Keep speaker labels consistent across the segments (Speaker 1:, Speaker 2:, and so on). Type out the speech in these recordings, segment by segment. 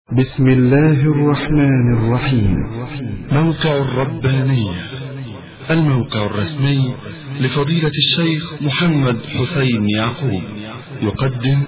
Speaker 1: بسم الله الرحمن الرحيم موقع الربانية الموقع الرسمي لفضيلة الشيخ محمد حسين يعقوب يقدم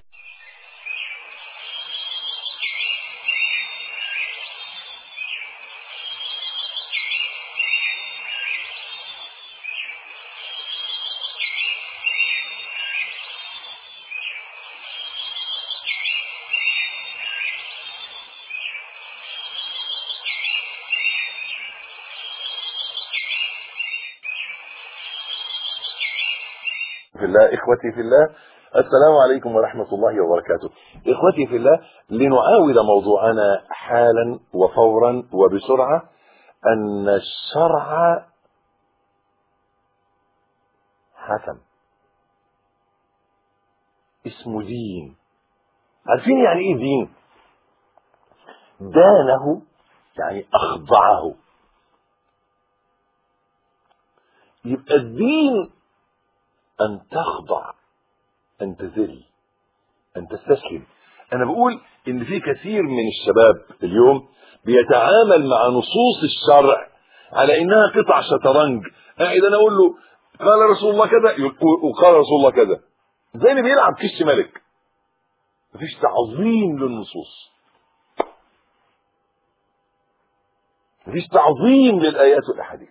Speaker 2: في الله إخوتي في الله السلام عليكم ورحمة الله وبركاته إخوتي في الله لنعاود موضوعنا حالا وفورا وبسرعة أن الشرع حكم اسمه دين عارفين يعني ايه دين دانه يعني اخضعه يبقى الدين أن تخضع أن تذل أن تستسلم أنا بقول إن في كثير من الشباب اليوم بيتعامل مع نصوص الشرع على إنها قطع شطرنج قاعد أنا أقول له قال رسول الله كذا يقول- وقال رسول الله كذا زي اللي بيلعب كش ملك مفيش تعظيم للنصوص مفيش تعظيم للآيات والأحاديث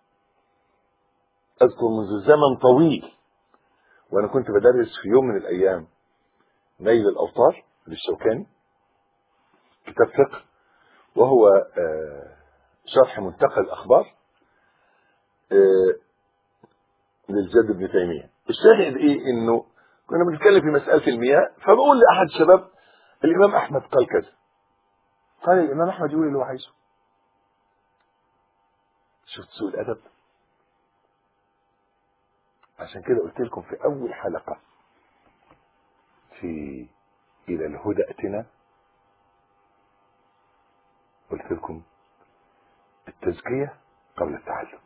Speaker 2: أذكر منذ زمن طويل وانا كنت بدرس في يوم من الايام نيل الاوطار للشوكاني كتاب فقه وهو آه، شرح منتقى الاخبار آه، للجد ابن تيميه الشاهد ايه انه كنا بنتكلم في مساله المياه فبقول لاحد الشباب الامام احمد قال كذا قال الامام احمد يقول اللي هو عايزه شفت سوء الادب عشان كده قلت لكم في اول حلقه في الى الهدى ائتنا قلت لكم التزكيه قبل التعلم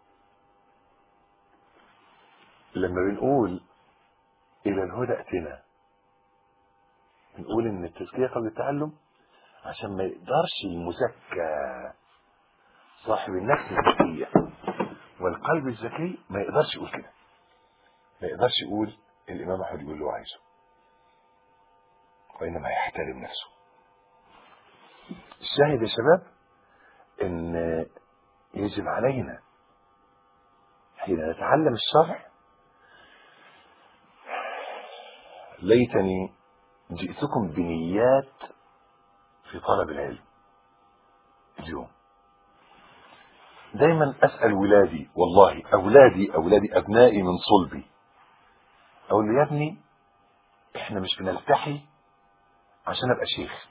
Speaker 2: لما بنقول الى الهدى ائتنا بنقول ان التزكيه قبل التعلم عشان ما يقدرش المزكى صاحب النفس الزكيه والقلب الذكي ما يقدرش يقول كده ما يقدرش يقول الامام احمد يقول اللي هو عايزه وانما يحترم نفسه الشاهد يا شباب ان يجب علينا حين نتعلم الشرع ليتني جئتكم بنيات في طلب العلم اليوم دايما اسال ولادي والله اولادي اولادي ابنائي من صلبي اقول له يا ابني احنا مش بنلتحي عشان ابقى شيخ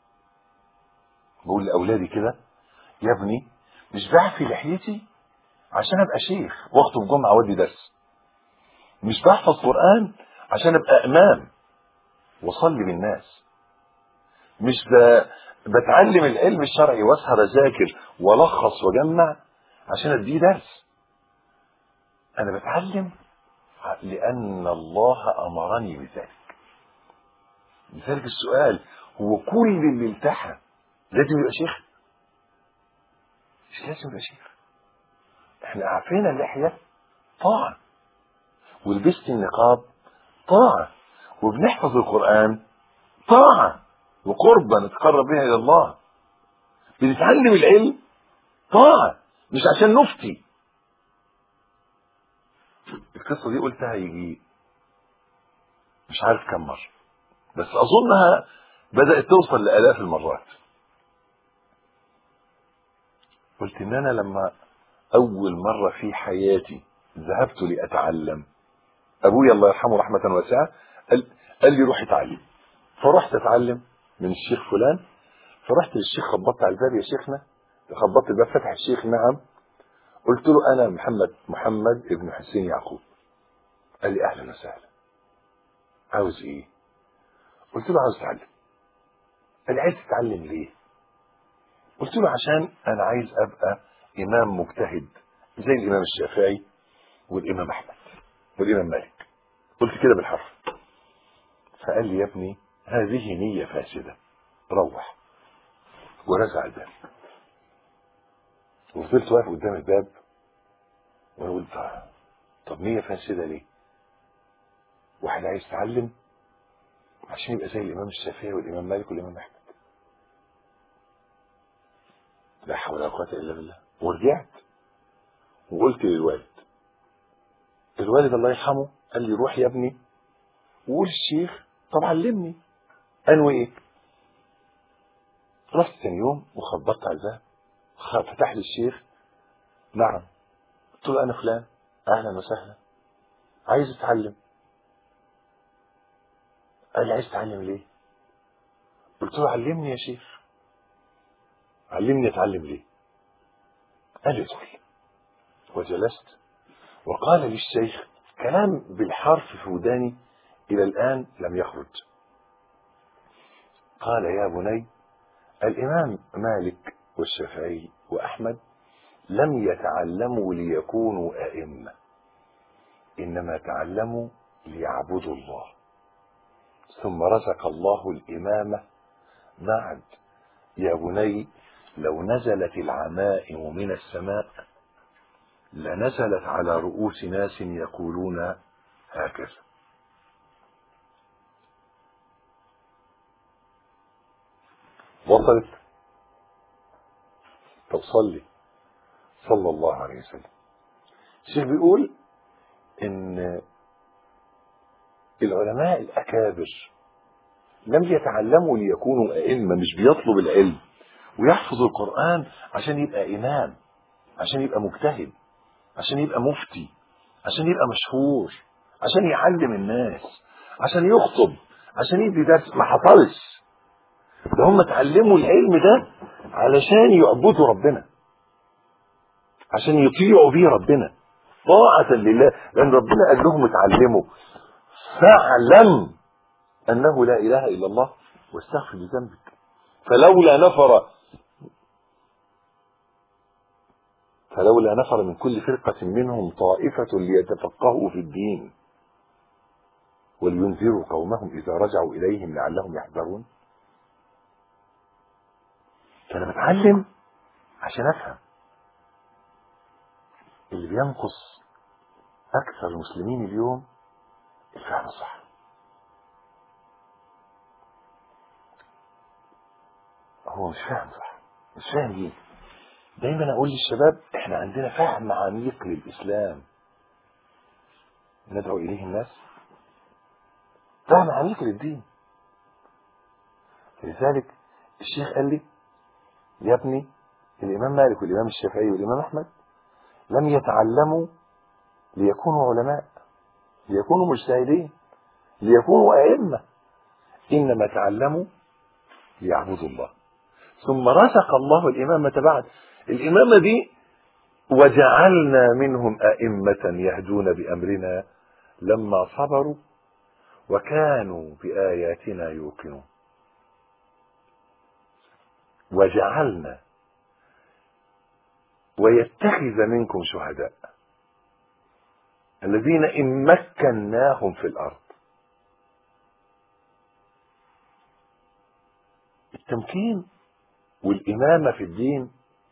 Speaker 2: بقول لاولادي كده يا ابني مش بعفي لحيتي عشان ابقى شيخ واخطب جمعه وادي درس مش بحفظ قران عشان ابقى امام واصلي بالناس مش ب... بتعلم العلم الشرعي واسهر اذاكر والخص واجمع عشان اديه درس انا بتعلم لان الله امرني بذلك لذلك السؤال هو كل اللي التحى لازم يبقى شيخ مش لازم يبقى شيخ احنا عارفين اللحيه طاعه ولبست النقاب طاعه وبنحفظ القران طاعه وقربة نتقرب بها الى الله بنتعلم العلم طاعه مش عشان نفتي القصه دي قلتها يجي مش عارف كم مره بس اظنها بدات توصل لالاف المرات قلت ان انا لما اول مره في حياتي ذهبت لاتعلم ابويا الله يرحمه رحمه واسعه قال, قال لي روح اتعلم فرحت اتعلم من الشيخ فلان فرحت للشيخ خبطت على الباب يا شيخنا خبطت الباب فتح الشيخ نعم قلت له انا محمد محمد ابن حسين يعقوب قال لي اهلا وسهلا عاوز ايه قلت له عاوز اتعلم قال لي عايز تتعلم ليه قلت له عشان انا عايز ابقى امام مجتهد زي الامام الشافعي والامام احمد والامام مالك قلت كده بالحرف فقال لي يا ابني هذه نية فاسدة روح ورزع الباب وفضلت واقف قدام الباب وانا قلت آه، طب نية فاسدة ليه؟ واحد عايز يتعلم عشان يبقى زي الامام الشافعي والامام مالك والامام احمد لا حول ولا قوة الا بالله ورجعت وقلت للوالد الوالد الله يرحمه قال لي روح يا ابني وقول الشيخ طب علمني انوي ايه رحت ثاني يوم وخبطت على الباب خ- فتح لي الشيخ نعم قلت له انا فلان اهلا وسهلا عايز اتعلم قال لي عايز تتعلم ليه قلت له علمني يا شيخ علمني اتعلم ليه قال لي ادخل وجلست وقال لي الشيخ كلام بالحرف في وداني الى الان لم يخرج قال يا بني الامام مالك والشافعي واحمد لم يتعلموا ليكونوا ائمه انما تعلموا ليعبدوا الله ثم رزق الله الامامه بعد يا بني لو نزلت العمائم من السماء لنزلت على رؤوس ناس يقولون هكذا وصلت طب صلي صلى الله عليه وسلم الشيخ بيقول ان العلماء الاكابر لم يتعلموا ليكونوا ائمه مش بيطلب العلم ويحفظ القران عشان يبقى امام عشان يبقى مجتهد عشان يبقى مفتي عشان يبقى مشهور عشان يعلم الناس عشان يخطب عشان يدي درس ما حصلش ده هم اتعلموا العلم ده علشان يعبدوا ربنا عشان يطيعوا بيه ربنا طاعة لله لأن ربنا قال لهم اتعلموا فاعلم أنه لا إله إلا الله واستغفر لذنبك فلولا نفر فلولا نفر من كل فرقة منهم طائفة ليتفقهوا في الدين ولينذروا قومهم إذا رجعوا إليهم لعلهم يحذرون فأنا بتعلم عشان أفهم اللي بينقص أكثر المسلمين اليوم الفهم الصح هو مش فاهم صح مش فاهم ايه دايما اقول للشباب احنا عندنا فهم عميق للاسلام ندعو اليه الناس فهم عميق للدين لذلك الشيخ قال لي يا ابني الامام مالك والامام الشافعي والامام احمد لم يتعلموا ليكونوا علماء ليكونوا مجتهدين ليكونوا ائمه انما تعلموا ليعبدوا الله ثم رزق الله الإمامة بعد الإمامة دي وجعلنا منهم أئمة يهدون بأمرنا لما صبروا وكانوا بآياتنا يوقنون وجعلنا ويتخذ منكم شهداء الذين إن مكناهم في الأرض التمكين والإمامة في الدين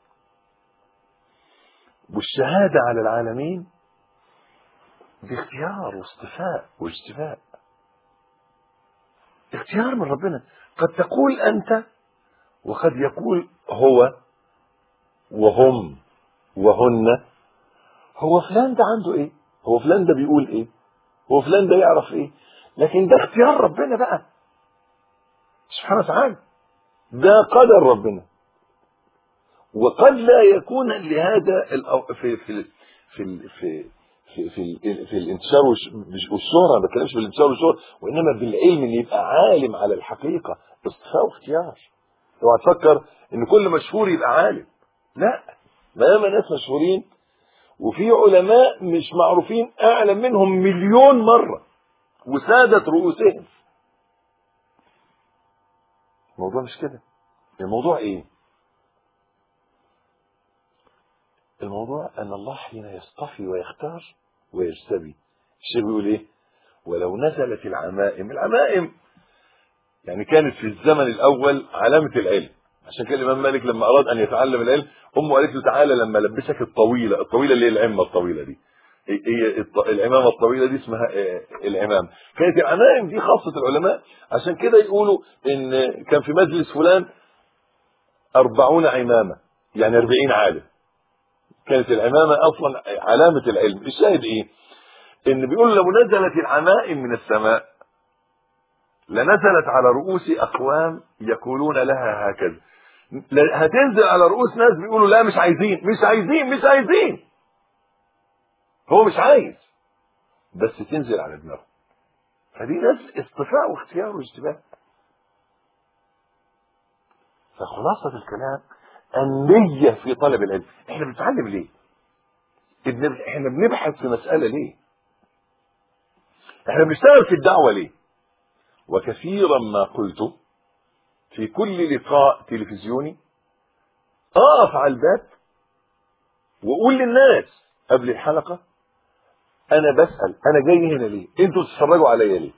Speaker 2: والشهادة على العالمين باختيار واصطفاء واجتباء اختيار من ربنا قد تقول أنت وقد يقول هو وهم وهن هو فلان ده عنده ايه هو فلان ده بيقول ايه هو فلان ده يعرف ايه لكن ده اختيار ربنا بقى سبحانه وتعالى ده قدر ربنا وقد لا يكون لهذا الأو- في في في في في في, في, في الانتشار والش- مش- والشهرة ما بتكلمش بالانتشار والشهرة وانما بالعلم ان يبقى عالم على الحقيقة اصطفاء واختيار اوعى تفكر ان كل مشهور يبقى عالم لا ما ياما ناس مشهورين وفي علماء مش معروفين اعلم منهم مليون مرة وسادة رؤوسهم الموضوع مش كده الموضوع ايه الموضوع ان الله حين يصطفي ويختار ويجتبي الشيخ بيقول ايه ولو نزلت العمائم العمائم يعني كانت في الزمن الاول علامة العلم عشان كده الامام مالك لما اراد ان يتعلم العلم امه قالت له تعالى لما البسك الطويله الطويله اللي هي العمه الطويله دي هي الط- العمامه الطويله دي اسمها آه، العمام كانت العمائم دي خاصه العلماء عشان كده يقولوا ان كان في مجلس فلان أربعون عمامه يعني 40 عالم كانت العمامه اصلا علامه العلم الشاهد ايه ان بيقول لو نزلت العمائم من السماء لنزلت على رؤوس اقوام يقولون لها هكذا لا- هتنزل على رؤوس ناس بيقولوا لا مش عايزين مش عايزين مش عايزين هو مش عايز بس تنزل على دماغه فدي ناس اصطفاء واختيار واجتباه فخلاصة الكلام النية في طلب العلم احنا بنتعلم ليه ابن- احنا بنبحث في مسألة ليه احنا بنشتغل في الدعوة ليه وكثيرا ما قلت في كل لقاء تلفزيوني اقف على الباب واقول للناس قبل الحلقة انا بسأل انا جاي هنا ليه انتوا تتفرجوا عليا ليه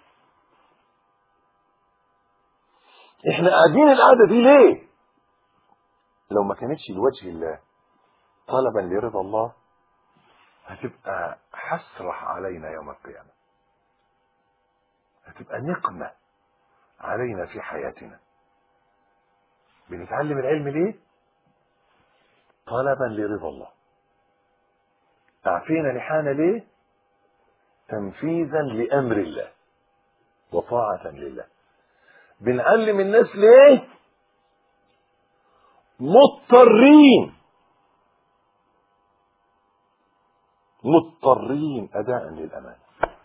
Speaker 2: احنا قاعدين القعدة دي ليه لو ما كانتش لوجه الله طلبا لرضا الله هتبقى حسرة علينا يوم القيامة هتبقى نقمة علينا في حياتنا بنتعلم العلم ليه طلبا لرضا الله أعفينا لحانا ليه تنفيذا لأمر الله وطاعة لله بنعلم الناس ليه مضطرين مضطرين أداء للأمان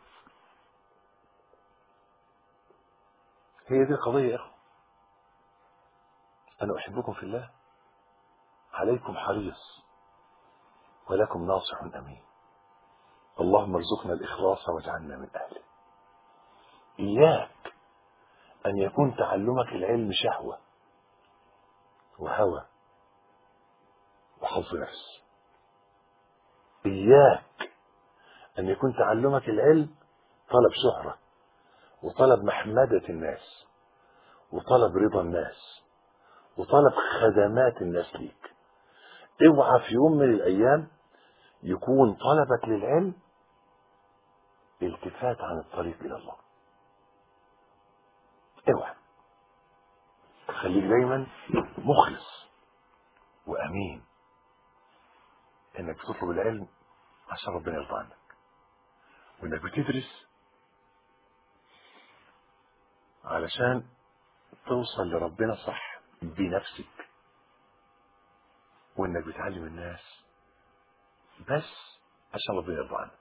Speaker 2: هي دي القضية يا إخوة أنا أحبكم في الله عليكم حريص ولكم ناصح أمين اللهم ارزقنا الإخلاص واجعلنا من أهله إياك أن يكون تعلمك العلم شهوة وهوى وحظ نفس إياك أن يكون تعلمك العلم طلب شهرة وطلب محمدة الناس وطلب رضا الناس وطلب خدمات الناس ليك اوعى في يوم من الأيام يكون طلبك للعلم التفات عن الطريق إلى الله اوعى خليك دايما مخلص وامين انك بتطلب العلم عشان ربنا يرضى عنك وانك بتدرس علشان توصل لربنا صح بنفسك وانك بتعلم الناس بس عشان ربنا يرضى عنك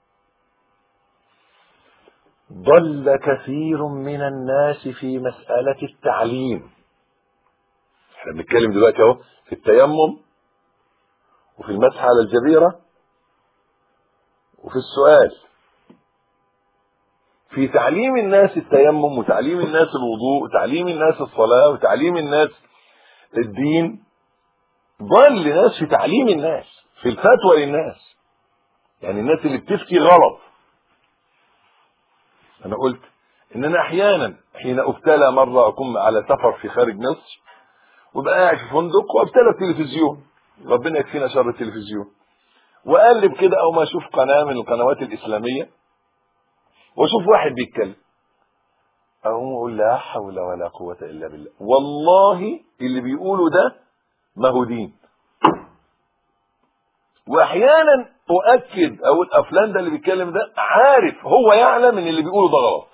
Speaker 2: ضل كثير من الناس في مسألة التعليم احنا بنتكلم دلوقتي اهو في التيمم وفي المسح على الجبيرة وفي السؤال في تعليم الناس التيمم وتعليم الناس الوضوء وتعليم الناس الصلاة وتعليم الناس الدين ضل ناس في تعليم الناس في الفتوى للناس يعني الناس اللي بتفتي غلط انا قلت ان انا احيانا حين ابتلى مره اكون على سفر في خارج مصر وابقى قاعد في فندق وابتلى التلفزيون ربنا يكفينا شر التلفزيون واقلب كده او ما اشوف قناه من القنوات الاسلاميه واشوف واحد بيتكلم اقوم اقول لا حول ولا قوه الا بالله والله اللي بيقوله ده ما هو دين واحيانا اؤكد اقول افلان ده اللي بيتكلم ده عارف هو يعلم ان اللي بيقوله ده غلط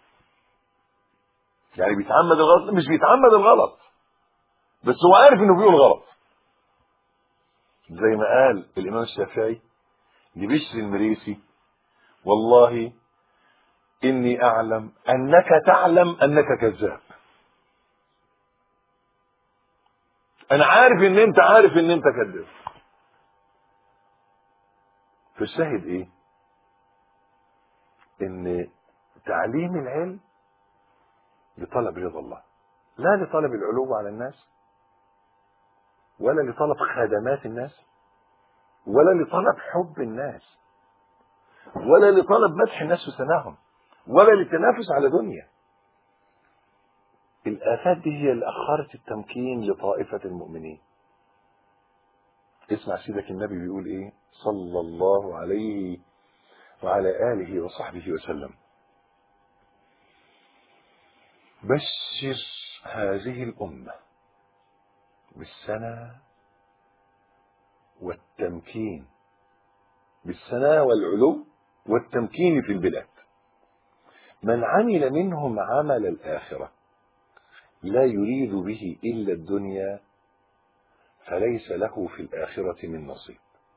Speaker 2: يعني بيتعمد الغلط مش بيتعمد الغلط بس هو عارف انه بيقول غلط زي ما قال الامام الشافعي لبشر المريسي والله اني اعلم انك تعلم انك كذاب انا عارف ان انت عارف ان انت كذاب فالشاهد ايه ان تعليم العلم لطلب رضا الله لا لطلب العلو على الناس ولا لطلب خدمات الناس ولا لطلب حب الناس ولا لطلب مدح الناس وثناهم ولا للتنافس على دنيا الآفات دي هي اللي أخرت التمكين لطائفة المؤمنين اسمع سيدك النبي بيقول ايه صلى الله عليه وعلى آله وصحبه وسلم بشر هذه الأمة بالسنة والتمكين بالسنة والعلو والتمكين في البلاد من عمل منهم عمل الآخرة لا يريد به إلا الدنيا فليس له في الآخرة من نصيب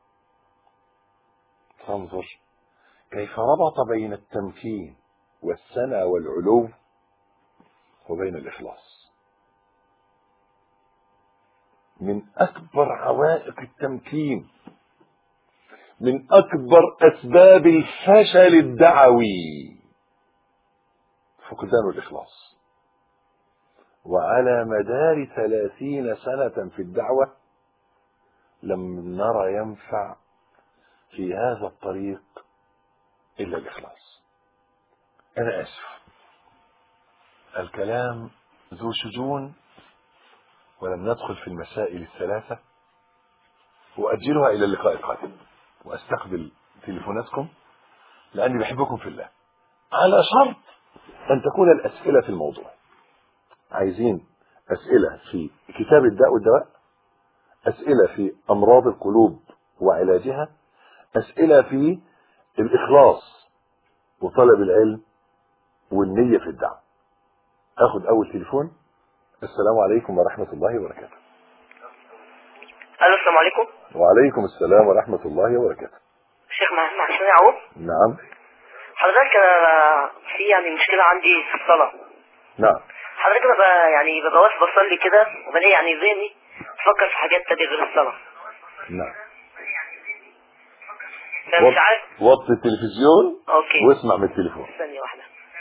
Speaker 2: فانظر كيف ربط بين التمكين والسنى والعلو وبين الإخلاص من أكبر عوائق التمكين من أكبر أسباب الفشل الدعوي فقدان الإخلاص وعلى مدار ثلاثين سنة في الدعوة لم نرى ينفع في هذا الطريق إلا الإخلاص أنا آسف الكلام ذو شجون ولم ندخل في المسائل الثلاثة وأجلها إلى اللقاء القادم وأستقبل تليفوناتكم لأني بحبكم في الله على شرط أن تكون الأسئلة في الموضوع عايزين أسئلة في كتاب الداء والدواء أسئلة في أمراض القلوب وعلاجها أسئلة في الإخلاص وطلب العلم والنية في الدعوة أخذ أول تليفون السلام عليكم ورحمة الله وبركاته
Speaker 3: الو السلام عليكم
Speaker 2: وعليكم السلام ورحمة الله وبركاته
Speaker 3: شيخ مع حسين يعقوب
Speaker 2: نعم
Speaker 3: حضرتك انا في يعني مشكله عندي في الصلاه
Speaker 2: نعم
Speaker 3: حضرتك ببقى يعني ببقى واقف بصلي كده وبلاقي يعني ذهني بفكر في حاجات تانية غير الصلاه
Speaker 2: نعم
Speaker 3: فمش عارف
Speaker 2: وطي التلفزيون
Speaker 3: اوكي
Speaker 2: واسمع من التليفون
Speaker 3: ثانيه واحده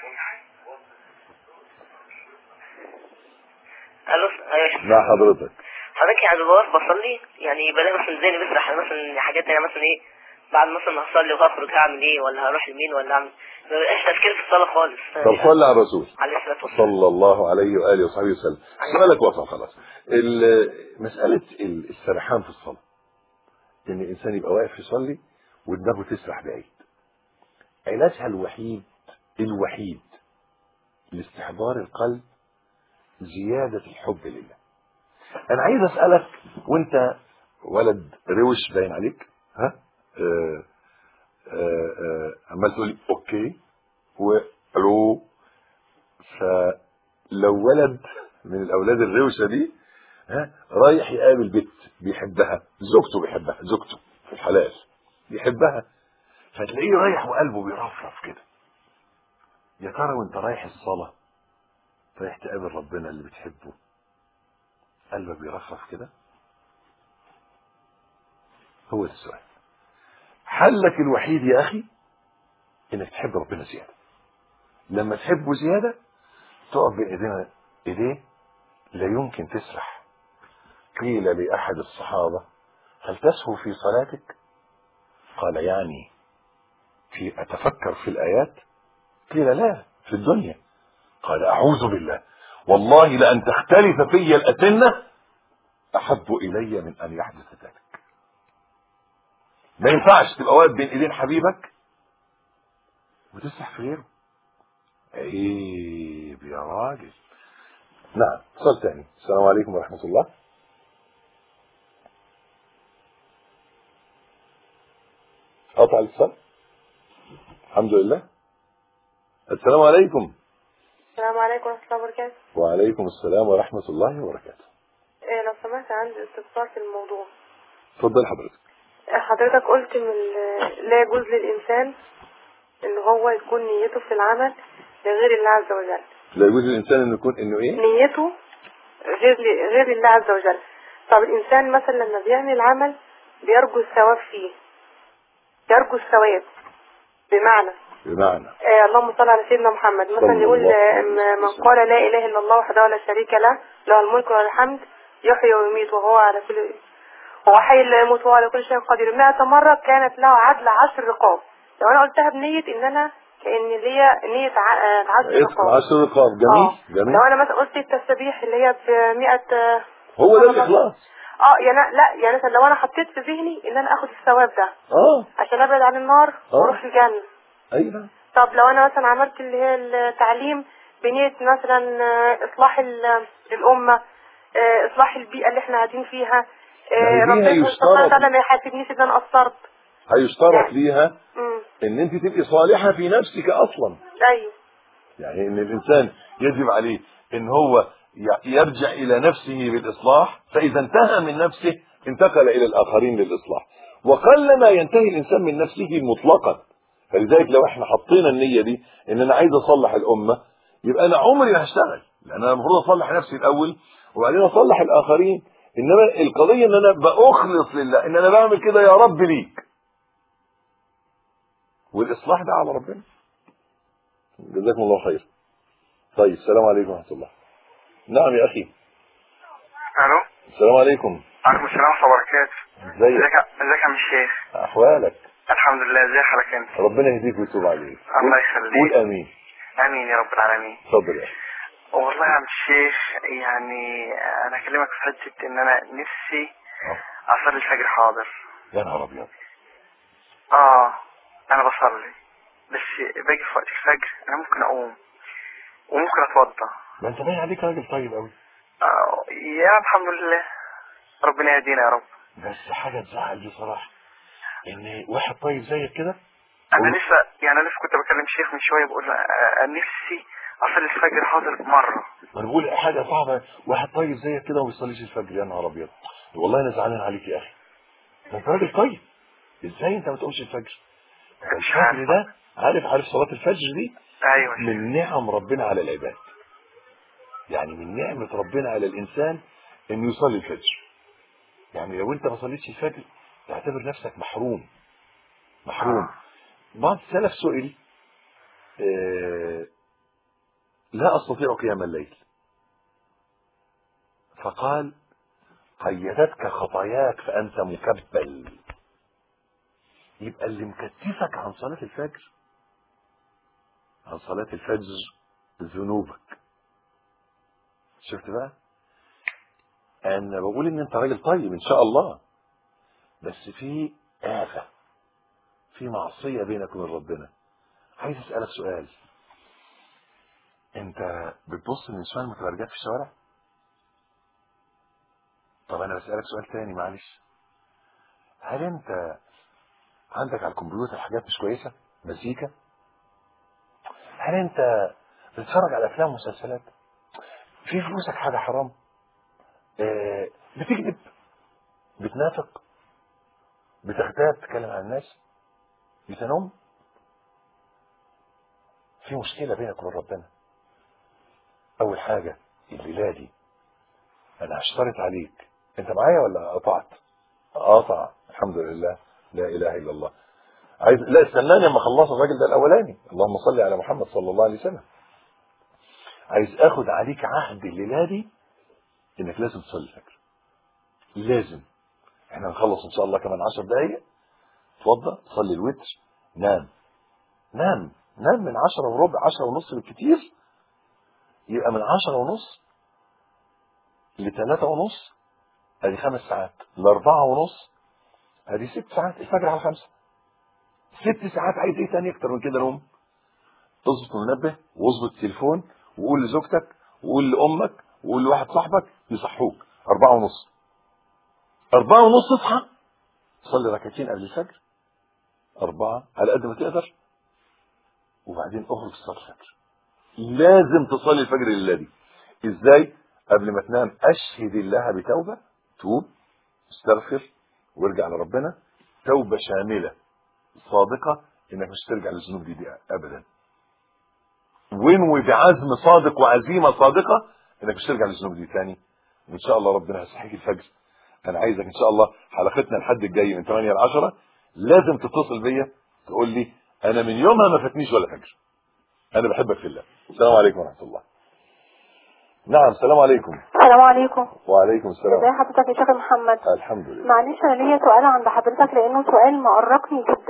Speaker 3: الو ايوه يا شيخ.
Speaker 2: مع حضرتك
Speaker 3: حضرتك يعني ببقى واقف بصلي يعني بلاقي مثلا ذهني بيسرح مثلا حاجات تانية مثلا ايه بعد مثلا ما هصلي وهخرج هعمل ايه ولا هروح لمين ولا اعمل ما بيبقاش تفكير في الصلاه خالص
Speaker 2: طب صلي على الرسول
Speaker 3: عليه الصلاه والسلام
Speaker 2: صلى الله عليه وآله وصحبه وسلم سؤالك وصل خلاص ال- مسألة ال- السرحان في الصلاة إن الإنسان يبقى واقف يصلي ودماغه تسرح بعيد علاجها الوحيد الوحيد لاستحضار القلب زيادة الحب لله أنا عايز أسألك وأنت ولد روش باين عليك ها آه آه آه عمال تقول لي أوكي والو فلو ولد من الاولاد الروشه دي ها رايح يقابل بنت بيحبها زوجته بيحبها زوجته في الحلال بيحبها فتلاقيه رايح وقلبه بيرفرف كده يا ترى وانت رايح الصلاه رايح تقابل ربنا اللي بتحبه قلبك بيرفرف كده هو ده السؤال حلك الوحيد يا اخي انك تحب ربنا زياده لما تحبه زياده تقف بين ايدينا ايديه لا يمكن تسرح قيل لاحد الصحابه هل تسهو في صلاتك قال يعني في اتفكر في الايات قيل لا في الدنيا قال اعوذ بالله والله لان تختلف في الاتنه احب الي من ان يحدث ذلك ما ينفعش تبقى واقف بين ايدين حبيبك وتسرح في غيره عيب يا راجل نعم اتصال تاني السلام عليكم ورحمة الله قطع الاتصال الحمد لله السلام عليكم
Speaker 4: السلام عليكم ورحمة الله وبركاته
Speaker 2: وعليكم السلام ورحمة الله وبركاته
Speaker 4: إيه لو سمحت عندي استفسار في الموضوع
Speaker 2: اتفضل حضرتك
Speaker 4: إيه حضرتك قلت من ال- لا يجوز للإنسان إن هو يكون نيته في العمل لغير الله عز وجل
Speaker 2: لا يجوز للإنسان أن يكون إنه إيه
Speaker 4: نيته غير ل- غير الله عز وجل طب الإنسان مثلا لما بيعمل عمل بيرجو الثواب فيه يرجو الثواب بمعنى
Speaker 2: بمعنى
Speaker 4: آه اللهم صل على سيدنا محمد
Speaker 2: صلى
Speaker 4: مثلا يقول
Speaker 2: الله
Speaker 4: آه،
Speaker 2: عليه
Speaker 4: م- من
Speaker 2: وسلم.
Speaker 4: قال لا اله الا الله وحده لا شريك له له الملك وله الحمد يحيي ويميت وهو على كل هو حي لا يموت وهو على كل شيء قدير 100 مرة كانت له عدل عشر رقاب لو انا قلتها بنية ان انا ان ليا نية ع- آه، تعدد
Speaker 2: اسم
Speaker 4: الرقاب
Speaker 2: عشر رقاب جميل
Speaker 4: اه
Speaker 2: جميل
Speaker 4: لو انا مثلا قلت التسبيح اللي هي ب 100
Speaker 2: هو ده الاخلاص
Speaker 4: اه يعني لا يعني مثلا لو انا حطيت في ذهني ان انا اخد الثواب ده
Speaker 2: اه
Speaker 4: عشان ابعد عن النار
Speaker 2: آه.
Speaker 4: واروح الجنة
Speaker 2: ايوه
Speaker 4: طب لو انا مثلا عملت اللي هي التعليم بنية مثلا آه، اصلاح ال- الامة آه، اصلاح البيئة اللي احنا قاعدين فيها آه،
Speaker 2: يعني
Speaker 4: ربنا
Speaker 2: ليها
Speaker 4: سبحانه
Speaker 2: يشترط.
Speaker 4: وتعالى ما يحاسبنيش ان انا قصرت
Speaker 2: هيشترط ليها
Speaker 4: امم
Speaker 2: ان انت تبقي صالحه في نفسك اصلا
Speaker 4: ايوه
Speaker 2: يعني ان الانسان يجب عليه ان هو ي- يرجع الى نفسه بالاصلاح فاذا انتهى من نفسه انتقل الى الاخرين للاصلاح وقلما ينتهي الانسان من نفسه مطلقا فلذلك لو احنا حطينا النيه دي ان انا عايز اصلح الامه يبقى انا عمري ما هشتغل لان انا المفروض اصلح نفسي الاول وبعدين اصلح الاخرين انما القضيه ان انا باخلص لله ان انا بعمل كده يا رب ليك والاصلاح ده على ربنا جزاكم الله خير طيب السلام عليكم ورحمه الله نعم يا اخي
Speaker 5: الو
Speaker 2: السلام عليكم
Speaker 5: عليكم السلام ورحمه الله وبركاته
Speaker 2: ازيك
Speaker 5: ازيك ازيك يا عم الشيخ
Speaker 2: احوالك
Speaker 5: الحمد لله ازي حالك انت
Speaker 2: ربنا يهديك ويتوب عليك
Speaker 5: الله
Speaker 2: قول
Speaker 5: يخليك
Speaker 2: امين
Speaker 5: امين يا رب العالمين
Speaker 2: اتفضل يا اخي
Speaker 5: والله يا عم الشيخ يعني انا اكلمك في حته ان انا نفسي
Speaker 2: آه.
Speaker 5: اصلي الفجر حاضر
Speaker 2: يا نهار ابيض
Speaker 5: اه انا بصلي بس باجي في وقت الفجر انا ممكن اقوم وممكن اتوضى
Speaker 2: ما انت باين عليك راجل طيب قوي
Speaker 5: آه يا الحمد لله ربنا يهدينا يا رب
Speaker 2: بس حاجه تزعل بصراحه ان واحد طيب زيك كده
Speaker 5: انا
Speaker 2: قول.
Speaker 5: لسه يعني انا لسه كنت بكلم شيخ من شويه بقول له آه، نفسي اصلي الفجر حاضر مره
Speaker 2: ما انا بقول حاجه صعبه واحد طيب زيك كده وما بيصليش الفجر يا نهار ابيض والله انا زعلان عليك يا اخي ده انت راجل طيب ازاي انت ما تقومش الفجر ده
Speaker 5: مش عارف.
Speaker 2: الفجر ده عارف عارف صلاه الفجر دي
Speaker 5: ايوه
Speaker 2: من نعم ربنا على العباد يعني من نعمة ربنا على الإنسان إنه يصلي الفجر يعني لو أنت ما صليتش الفجر تعتبر نفسك محروم محروم بعض السلف سئل آه، لا أستطيع قيام الليل فقال قيدتك خطاياك فأنت مكبل يبقى اللي مكتفك عن صلاة الفجر عن صلاة الفجر ذنوبك شفت بقى انا بقول ان انت راجل طيب ان شاء الله بس في آفة في معصية بينك وبين ربنا عايز اسألك سؤال انت بتبص للنسوان المتبرجات في الشوارع طب انا بسألك سؤال تاني معلش هل انت عندك على الكمبيوتر حاجات مش كويسة مزيكا هل انت بتتفرج على افلام ومسلسلات في فلوسك حاجة حرام آه، بتكذب بتنافق بتغتاب تتكلم عن الناس بتنم في مشكلة بينك وبين ربنا أول حاجة الليلة دي أنا هشترط عليك أنت معايا ولا قطعت؟ قطع الحمد لله لا إله إلا الله عايز لا استناني اما اخلص الراجل ده الاولاني اللهم صل على محمد صلى الله عليه وسلم عايز اخد عليك عهد الليله دي انك لازم تصلي الفجر لازم احنا هنخلص ان شاء الله كمان عشر دقايق اتوضى صلي الوتر نام نام نام من عشرة وربع عشرة ونص بالكتير يبقى من عشرة ونص لثلاثة ونص ادي خمس ساعات لاربعة ونص ادي ست ساعات الفجر على خمسة ست ساعات عايز ايه تاني اكتر من كده نوم اظبط المنبه واظبط التليفون وقول لزوجتك وقول لامك وقول لواحد صاحبك يصحوك أربعة ونص أربعة ونص تصحى صلي ركعتين قبل الفجر أربعة على قد ما تقدر وبعدين اخرج صلي الفجر لازم تصلي الفجر لله دي ازاي قبل ما تنام اشهد الله بتوبة توب استغفر وارجع لربنا توبة شاملة صادقة انك مش ترجع للذنوب دي, دي ابدا وانوي بعزم صادق وعزيمة صادقة انك مش ترجع للذنوب دي تاني وان شاء الله ربنا هيصحيك الفجر انا عايزك ان شاء الله حلقتنا الحد الجاي من 8 ل 10 لازم تتصل بيا تقول لي انا من يومها ما فاتنيش ولا فجر انا بحبك في الله السلام عليكم ورحمه الله نعم السلام عليكم
Speaker 4: السلام عليكم
Speaker 2: وعليكم السلام
Speaker 4: ازي حضرتك يا شيخ محمد
Speaker 2: الحمد لله
Speaker 4: معلش انا ليا سؤال عند حضرتك لانه سؤال مقرقني جدا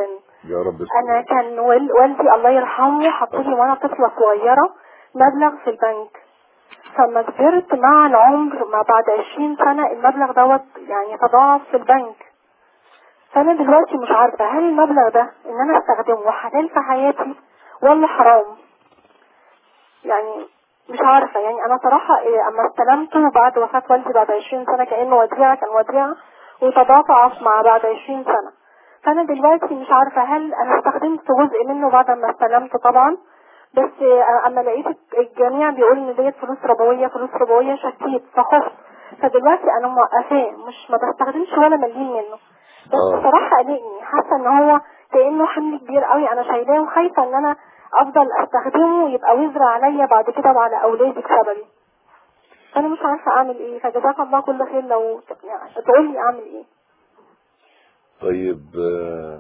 Speaker 2: يا رب
Speaker 6: انا كان وال- والدي الله يرحمه حط لي وانا طفله صغيره مبلغ في البنك فلما كبرت مع العمر ما بعد 20 سنه المبلغ دوت يعني تضاعف في البنك فانا دلوقتي مش عارفه هل المبلغ ده ان انا استخدمه حلال في حياتي ولا حرام يعني مش عارفه يعني انا صراحه إيه، اما استلمته بعد وفاه والدي بعد 20 سنه كانه وديعه كان وديعه وتضاعف مع بعد 20 سنه فانا دلوقتي مش عارفه هل انا استخدمت جزء منه بعد ما استلمته طبعا بس آه، اما لقيت الجميع بيقول ان ديت فلوس ربويه فلوس ربويه شكيت فخفت فدلوقتي انا موقفاه مش ما بستخدمش ولا مليم منه بس
Speaker 2: آه.
Speaker 6: بصراحه قلقني حاسه ان هو كانه حمل كبير قوي انا شايلاه وخايفه ان انا افضل استخدمه يبقى وزر عليا بعد كده وعلى اولادي بسببي فانا مش عارفه اعمل ايه فجزاك الله كل خير لو ت- يعني تقول لي اعمل ايه
Speaker 2: طيب آه،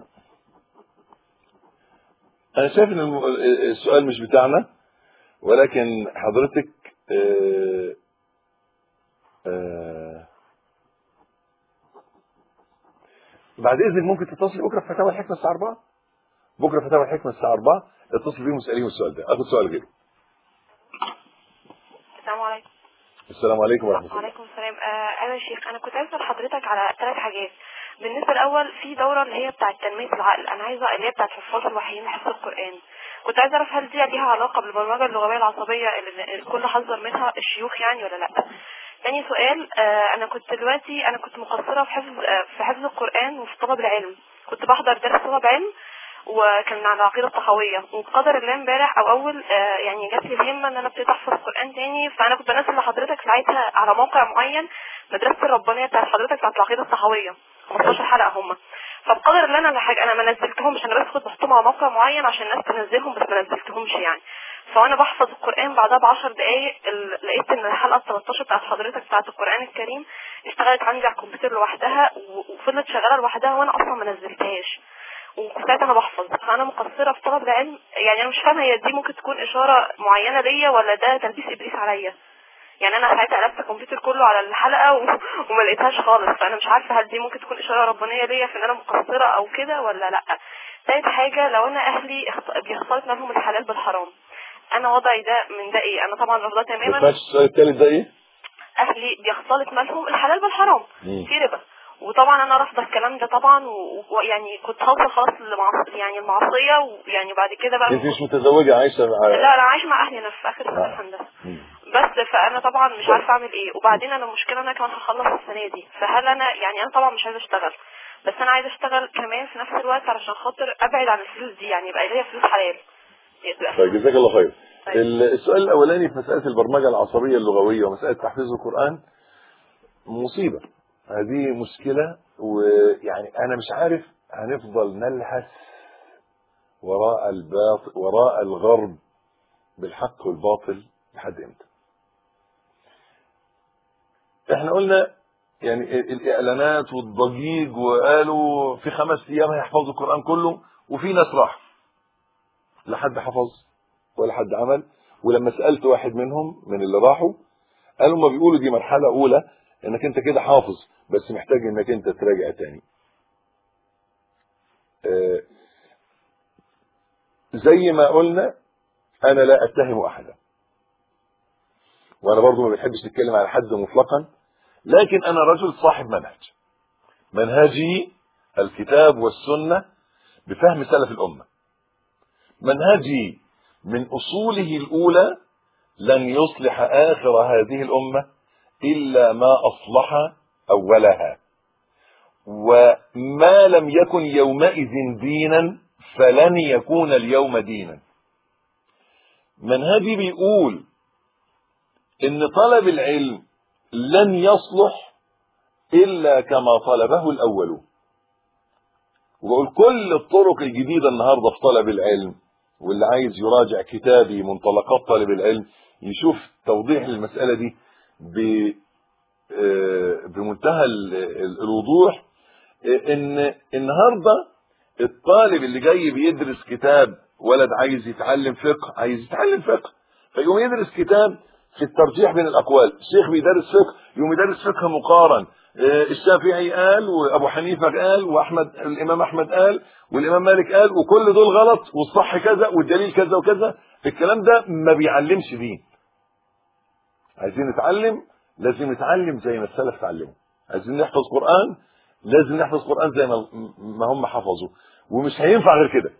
Speaker 2: انا شايف ان الم- السؤال مش بتاعنا ولكن حضرتك آه، آه، بعد اذنك ممكن تتصلي بكره في فتاوى الحكمه الساعه 4 بكره في فتاوى الحكمه الساعه 4 اتصل بيهم واساليهم السؤال ده اخد سؤال غيره
Speaker 7: السلام عليكم
Speaker 2: السلام عليكم ورحمه الله
Speaker 7: وعليكم السلام آه ايوه يا شيخ انا كنت عايزه اسال حضرتك على ثلاث حاجات بالنسبه الاول في دوره اللي هي بتاعه تنميه العقل انا عايزه اللي هي بتاعه حفاظ الوحيين حفظ القران كنت عايزه اعرف هل دي ليها علاقه بالبرمجه اللغويه العصبيه اللي الكل حذر منها الشيوخ يعني ولا لا تاني سؤال آه انا كنت دلوقتي انا كنت مقصره في حفظ آه في حفظ القران وفي طلب العلم كنت بحضر درس طلب علم وكان على العقيده الطحاويه وبقدر الله امبارح او اول آه يعني جات لي الهمه ان انا ابتديت احفظ قران تاني فانا كنت بنزل لحضرتك ساعتها على موقع معين مدرسه الربانيه بتاعت حضرتك بتاعت العقيده الطحاويه 15 حلقه هم فبقدر الله انا لا حاجه انا ما نزلتهمش انا بس كنت بحطهم على موقع معين عشان الناس تنزلهم بس ما نزلتهمش يعني فانا بحفظ القران بعدها ب 10 دقائق ال- لقيت ان الحلقه 13 بتاعت حضرتك بتاعت القران الكريم اشتغلت عندي على الكمبيوتر لوحدها و- وفضلت شغاله لوحدها وانا اصلا ما نزلتهاش وساعتها انا بحفظ فانا مقصره في طلب العلم يعني انا مش فاهمه هي دي ممكن تكون اشاره معينه ليا ولا ده تلبيس ابليس عليا يعني انا ساعتها قلبت الكمبيوتر كله على الحلقه و... وما لقيتهاش خالص فانا مش عارفه هل دي ممكن تكون اشاره ربانيه ليا في ان انا مقصره او كده ولا لا تالت حاجه لو انا اهلي اخت- بيختلط لهم الحلال بالحرام انا وضعي ده من ده ايه انا طبعا رافضاه
Speaker 2: ما
Speaker 7: تماما
Speaker 2: سمعتش السؤال الثالث ده ايه؟
Speaker 7: اهلي بيختلط مالهم الحلال بالحرام
Speaker 2: مم.
Speaker 7: في ربا وطبعا انا رافضه الكلام ده طبعا و- ويعني كنت هوصل خلاص للمعص... يعني المعصيه ويعني بعد كده بقى
Speaker 2: انت مش متزوجه عايشه مع
Speaker 7: لا انا عايش مع اهلي انا في اخر سنه
Speaker 2: آه.
Speaker 7: هندسه
Speaker 2: مم.
Speaker 7: بس فانا طبعا مش عارفه اعمل ايه وبعدين انا المشكله انا كمان هخلص السنه دي فهل انا يعني انا طبعا مش عايزه اشتغل بس انا عايزه اشتغل كمان في نفس الوقت علشان خاطر ابعد عن الفلوس دي يعني يبقى ليا فلوس حلال يبقى
Speaker 2: طيب جزاك الله خير
Speaker 7: طيب.
Speaker 2: ال- السؤال الاولاني في مساله البرمجه العصبيه اللغويه ومساله تحفيظ القران مصيبه هذه مشكله ويعني انا مش عارف هنفضل نلهث وراء الباطل وراء الغرب بالحق والباطل لحد امتى احنا قلنا يعني ال- الاعلانات والضجيج وقالوا في خمس ايام هيحفظوا القران كله وفي ناس راح لا حد حفظ ولا حد عمل ولما سالت واحد منهم من اللي راحوا قالوا ما بيقولوا دي مرحله اولى انك انت كده حافظ بس محتاج انك انت تراجع تاني آه، زي ما قلنا انا لا اتهم احدا وانا برضو ما بحبش نتكلم على حد مطلقا لكن انا رجل صاحب منهج منهجي الكتاب والسنه بفهم سلف الامه منهجي من اصوله الاولى لن يصلح اخر هذه الامه الا ما اصلح اولها وما لم يكن يومئذ دينا فلن يكون اليوم دينا منهجي بيقول ان طلب العلم لن يصلح الا كما طلبه الاولون وبقول كل الطرق الجديده النهارده في طلب العلم واللي عايز يراجع كتابي منطلقات طالب العلم يشوف توضيح للمساله دي ب آه، بمنتهى ال- ال- الوضوح آه، ان النهارده الطالب اللي جاي بيدرس كتاب ولد عايز يتعلم فقه عايز يتعلم فقه فيقوم يدرس كتاب في الترجيح بين الاقوال شيخ بيدرس فقه يقوم يدرس فقه مقارن آه، الشافعي قال وابو حنيفه قال واحمد الامام احمد قال والامام مالك قال وكل دول غلط والصح كذا والدليل كذا وكذا الكلام ده ما بيعلمش دين عايزين نتعلم لازم نتعلم زي ما السلف اتعلموا عايزين نحفظ قران لازم نحفظ قران زي ما ما هم حفظوا ومش هينفع غير كده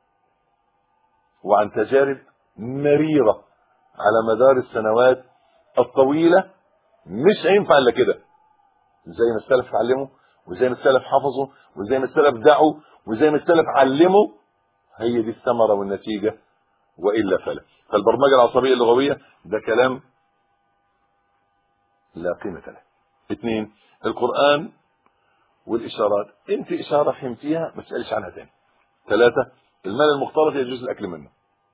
Speaker 2: وعن تجارب مريره على مدار السنوات الطويله مش هينفع الا كده زي ما السلف اتعلموا وزي ما السلف حفظوا وزي ما السلف دعوا وزي ما السلف علموا هي دي الثمره والنتيجه والا فلا فالبرمجه العصبيه اللغويه ده كلام لا قيمه له اثنين القران والاشارات انت اشاره فهمتيها ما تسالش عنها تاني ثلاثه المال المختلط يجوز الاكل منه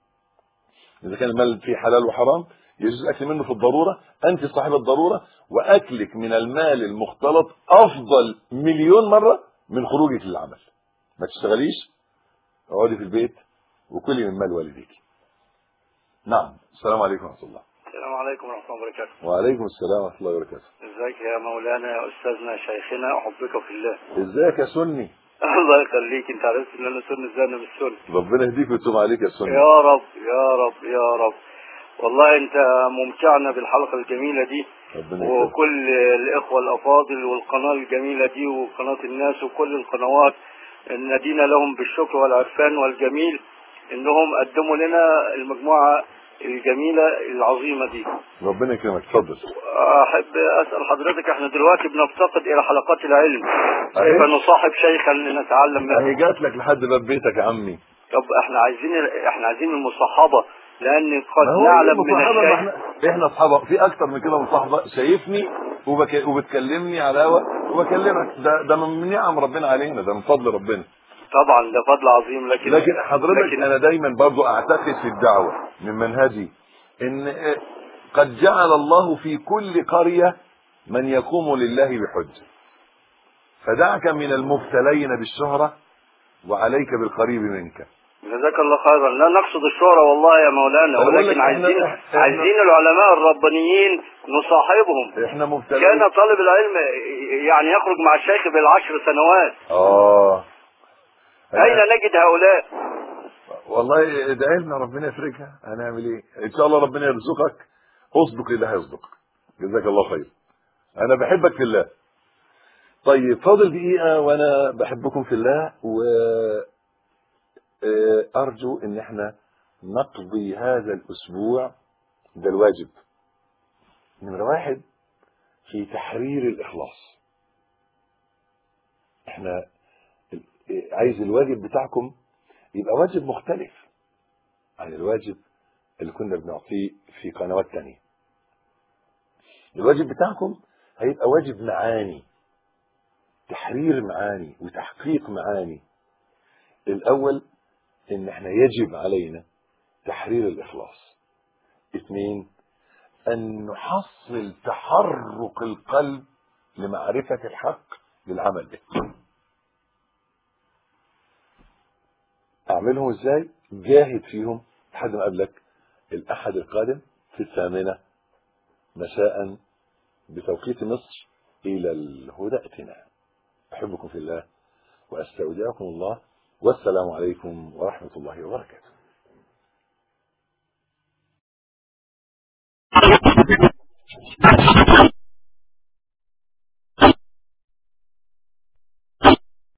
Speaker 2: اذا كان المال فيه حلال وحرام يجوز الاكل منه في الضروره انت صاحب الضروره واكلك من المال المختلط افضل مليون مره من خروجك للعمل ما تشتغليش اقعدي في البيت وكلي من مال والديك نعم السلام عليكم ورحمه الله
Speaker 8: السلام عليكم ورحمة الله وبركاته
Speaker 2: وعليكم السلام ورحمه الله وبركاته
Speaker 8: ازيك يا مولانا يا أستاذنا شيخنا أحبك في الله
Speaker 2: ازيك يا سني
Speaker 8: الله يخليك انت عرفت ان انا سن ازاي انا مش سن
Speaker 2: ربنا يهديك ويتوب عليك يا سني
Speaker 8: يا رب يا رب يا رب والله انت ممتعنا بالحلقة الجميلة دي
Speaker 2: ربنا يكرمك
Speaker 8: وكل الإخوة الأفاضل والقناة الجميلة دي وقناة الناس وكل القنوات ندينا لهم بالشكر والعرفان والجميل إنهم قدموا لنا المجموعة الجميلة العظيمة دي
Speaker 2: ربنا يكرمك اتفضل
Speaker 8: أحب أسأل حضرتك احنا دلوقتي بنفتقد إلى حلقات العلم
Speaker 2: أهي.
Speaker 8: كيف نصاحب شيخا لنتعلم منه
Speaker 2: اهي جات لك لحد باب بيتك يا عمي
Speaker 8: طب احنا عايزين احنا عايزين المصاحبة لأن قد
Speaker 2: ما هو
Speaker 8: نعلم من
Speaker 2: المصاحبة ما
Speaker 8: الشيخ
Speaker 2: احنا احنا اصحاب في اكتر من كده مصاحبه شايفني وبك... وبتكلمني على الهوا وبكلمك ده ده من نعم ربنا علينا ده من فضل ربنا
Speaker 8: طبعا ده فضل عظيم لكن
Speaker 2: لكن حضرتك
Speaker 8: لكن
Speaker 2: انا دايما برضو اعتقد في الدعوه من منهجي ان اه، قد جعل الله في كل قريه من يقوم لله بحجه فدعك من المبتلين بالشهره وعليك بالقريب منك
Speaker 8: جزاك الله خيرا لا نقصد الشهرة والله يا مولانا
Speaker 2: أنا بقول لك
Speaker 8: ولكن
Speaker 2: إحنا-
Speaker 8: عايزين
Speaker 2: إحنا-
Speaker 8: عايزين العلماء الربانيين نصاحبهم
Speaker 2: احنا مبتلين
Speaker 8: كان طالب العلم يعني يخرج مع الشيخ بالعشر سنوات
Speaker 2: اه
Speaker 8: أين نجد هؤلاء
Speaker 2: والله ادعي لنا ربنا يفرجها هنعمل ايه ان شاء الله ربنا يرزقك اصدق اللي هيصدقك جزاك الله خير انا بحبك في الله طيب فاضل دقيقه وانا بحبكم في الله و آه، ارجو ان احنا نقضي هذا الاسبوع ده الواجب نمرة واحد في تحرير الاخلاص احنا ال- عايز الواجب بتاعكم يبقى واجب مختلف عن الواجب اللي كنا بنعطيه في قنوات تانية الواجب بتاعكم هيبقى واجب معاني تحرير معاني وتحقيق معاني الاول ان احنا يجب علينا تحرير الاخلاص اثنين ان نحصل تحرك القلب لمعرفة الحق للعمل به اعملهم ازاي جاهد فيهم لحد ما اقابلك الاحد القادم في الثامنة مساء بتوقيت مصر الى الهدى ائتنا احبكم في الله واستودعكم الله والسلام عليكم ورحمة الله وبركاته